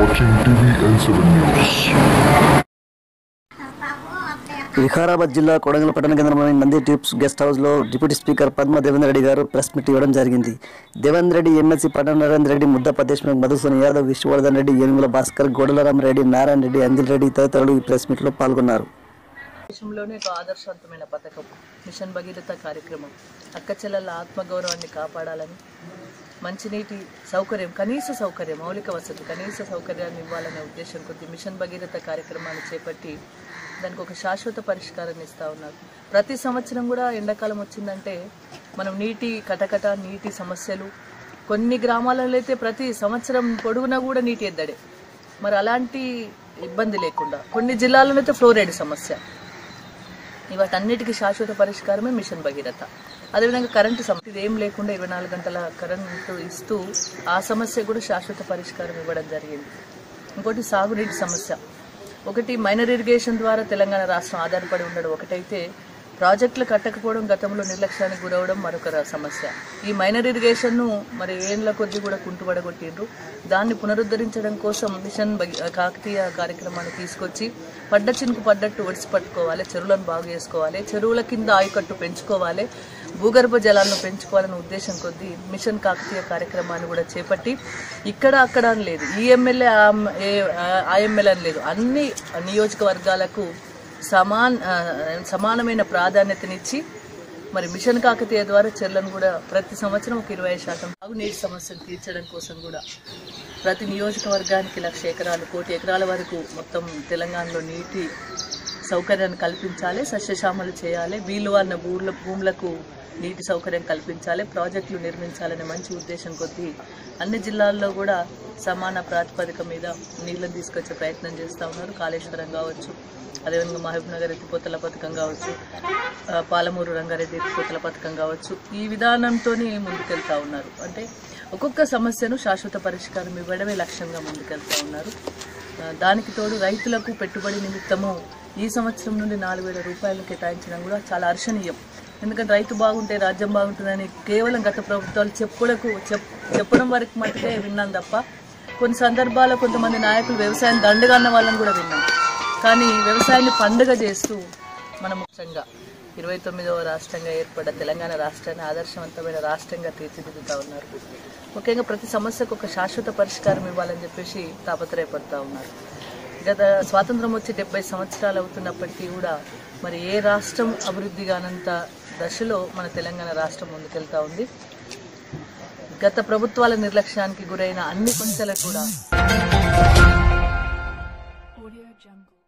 watching TVN7 News. Vikarabad జిల్లా కొడంగల్ పట్టణ కేంద్రంలోని నంది ట్యూబ్స్ గెస్ట్ హౌస్లో deputy speaker Padma Devender Reddy garu press meet ఇవ్వడం జరిగింది దేవేంద్ర రెడ్డి ఎమ్మెల్సీ పట్టణ నరేంద్ర రెడ్డి ముద్ద పద్మేశ్వర మధుసూదన్ యాదవ్ విష్ణువర్ధన్ రెడ్డి ఏనుగుల భాస్కర్ గోడలరామ రెడ్డి నారాయణ రెడ్డి అంజిల్ రెడ్డి తదితరులు ఈ ప్రెస్ మీట్లో పాల్గొన్నారు దేశంలోనే ఒక ఆదర్శవంతమైన పథకం మిషన్ భగీరథ కార్యక్రమం అక్క చెల్లెల ఆత్మగౌరవాన్ని కాపాడాలని మంచినీటి సౌకర్యం కనీస సౌకర్యం మౌలిక వసతి కనీస సౌకర్యాన్ని ఇవ్వాలనే ఉద్దేశం కొద్ది మిషన్ భగీరథ కార్యక్రమాన్ని చేపట్టి దానికి ఒక శాశ్వత పరిష్కారాన్ని ఇస్తా ఉన్నారు ప్రతి సంవత్సరం కూడా ఎండాకాలం వచ్చిందంటే మనం నీటి కటకట నీటి సమస్యలు కొన్ని గ్రామాలలో అయితే ప్రతి సంవత్సరం పొడుగునా కూడా నీటి ఎద్దడే మరి అలాంటి ఇబ్బంది లేకుండా కొన్ని జిల్లాలలో అయితే ఫ్లోరైడ్ సమస్య వాటన్నిటికీ శాశ్వత పరిష్కారమే మిషన్ భగీరథ అదేవిధంగా కరెంటు సమస్య ఇది ఏం లేకుండా ఇరవై నాలుగు గంటల కరెంటు ఇస్తూ ఆ సమస్య కూడా శాశ్వత పరిష్కారం ఇవ్వడం జరిగింది ఇంకోటి సాగునీటి సమస్య ఒకటి మైనర్ ఇరిగేషన్ ద్వారా తెలంగాణ రాష్ట్రం ఆధారపడి ఉండడం ఒకటైతే ప్రాజెక్టులు కట్టకపోవడం గతంలో నిర్లక్ష్యానికి గురవడం మరొక ర- సమస్య ఈ మైనర్ ఇరిగేషన్ను మరి ఏళ్ల కొద్దీ కూడా కుంటుపడగొట్టిండ్రు దాన్ని పునరుద్ధరించడం కోసం మిషన్ భగీ- కాకతీయ కార్యక్రమాన్ని తీసుకొచ్చి పడ్డ చినుకు పడ్డట్టు ఒడిసి పట్టుకోవాలి చెరువులను బాగు చేసుకోవాలి చెరువుల కింద ఆయకట్టు పెంచుకోవాలి భూగర్భ జలాలను పెంచుకోవాలనే ఉద్దేశం కొద్దీ మిషన్ కాకతీయ కార్యక్రమాన్ని కూడా చేపట్టి ఇక్కడ అక్కడ అని లేదు ఈ ఎమ్మెల్యే ఆ ఎమ్- ఏ- ఆ ఎమ్మెల్యే అని లేదు అన్ని నియోజకవర్గాలకు సమాన్ ఆ, సమానమైన ప్రాధాన్యతనిచ్చి మరి మిషన్ కాకతీయ ద్వారా చెర్లను కూడా ప్రతి సంవత్సరం ఒక ఇరవై ఐదు శాతం తాగునీటి సమస్యను తీర్చడం కోసం కూడా ప్రతి నియోజకవర్గానికి లక్ష ఎకరాలు కోటి ఎకరాల వరకు మొత్తం తెలంగాణలో నీటి సౌకర్యాన్ని కల్పించాలి సస్యశ్యామలు చేయాలి వీలు అన్న భూముల భూములకు నీటి సౌకర్యం కల్పించాలి ప్రాజెక్టులు నిర్మించాలనే మంచి ఉద్దేశం కొద్దీ అన్ని జిల్లాల్లో కూడా సమాన ప్రాతిపదిక మీద నీళ్ళని తీసుకొచ్చే ప్రయత్నం చేస్తూ ఉన్నారు కాళేశ్వరం కావచ్చు అదేవిధంగా మహబూబ్ నగర్ ఎత్తిపోతల పథకం కావచ్చు ఆ, పాలమూరు రంగారెడ్డి ఎత్తిపోతల పథకం కావచ్చు ఈ విధానంతోనే ముందుకెళ్తా ఉన్నారు అంటే ఒక్కొక్క సమస్యను శాశ్వత పరిష్కారం ఇవ్వడమే లక్ష్యంగా ముందుకెళ్తా ఉన్నారు ఆ, దానికి తోడు రైతులకు పెట్టుబడి నిమిత్తము ఈ సంవత్సరం నుండి నాలుగు వేల రూపాయలు కేటాయించడం కూడా చాలా హర్షణీయం ఎందుకంటే రైతు బాగుంటే రాజ్యం బాగుంటుందని కేవలం గత ప్రభుత్వాలు చెప్పులకు చెప్ చెప్పడం వరకు మటుకే విన్నాం తప్ప కొన్ని సందర్భాల్లో కొంతమంది నాయకులు వ్యవసాయం దండగా అన్న వాళ్ళని కూడా విన్నాం కానీ వ్యవసాయాన్ని పండుగ చేస్తూ మనం ముఖ్యంగా ఇరవై తొమ్మిదవ రాష్ట్రంగా ఏర్పడ్డ తెలంగాణ రాష్ట్రాన్ని ఆదర్శవంతమైన రాష్ట్రంగా తీర్చిదిద్దుతా ఉన్నారు ముఖ్యంగా ప్రతి సమస్యకు ఒక శాశ్వత పరిష్కారం ఇవ్వాలని చెప్పేసి తాపత్రయపడుతూ ఉన్నారు గత స్వాతంత్రం వచ్చి డెబ్బై సంవత్సరాలు అవుతున్నప్పటికీ కూడా మరి ఏ రాష్ట్రం అభివృద్ధి కానంత దశలో మన తెలంగాణ రాష్ట్రం ముందుకెళ్తా ఉంది గత ప్రభుత్వాల నిర్లక్ష్యానికి గురైన అన్ని కొంచెలకు కూడా Audio Jungle.